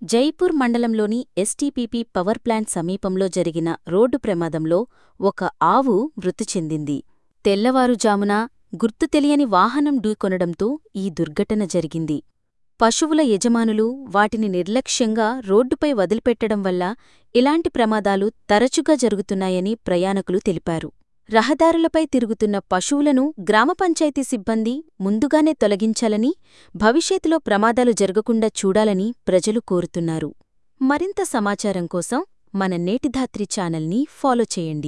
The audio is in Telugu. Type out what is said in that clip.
జైపూర్ మండలంలోని ఎస్టీపీపీ పవర్ ప్లాంట్ సమీపంలో జరిగిన రోడ్డు ప్రమాదంలో ఒక ఆవు మృతి చెందింది తెల్లవారుజామున గుర్తు తెలియని వాహనం ఢీకొనడంతో ఈ దుర్ఘటన జరిగింది పశువుల యజమానులు వాటిని నిర్లక్ష్యంగా రోడ్డుపై వదిలిపెట్టడం వల్ల ఇలాంటి ప్రమాదాలు తరచుగా జరుగుతున్నాయని ప్రయాణికులు తెలిపారు రహదారులపై తిరుగుతున్న పశువులను గ్రామ పంచాయతీ సిబ్బంది ముందుగానే తొలగించాలని భవిష్యత్తులో ప్రమాదాలు జరగకుండా చూడాలని ప్రజలు కోరుతున్నారు మరింత సమాచారం కోసం మన నేటిధాత్రి ఛానల్ని ఫాలో చేయండి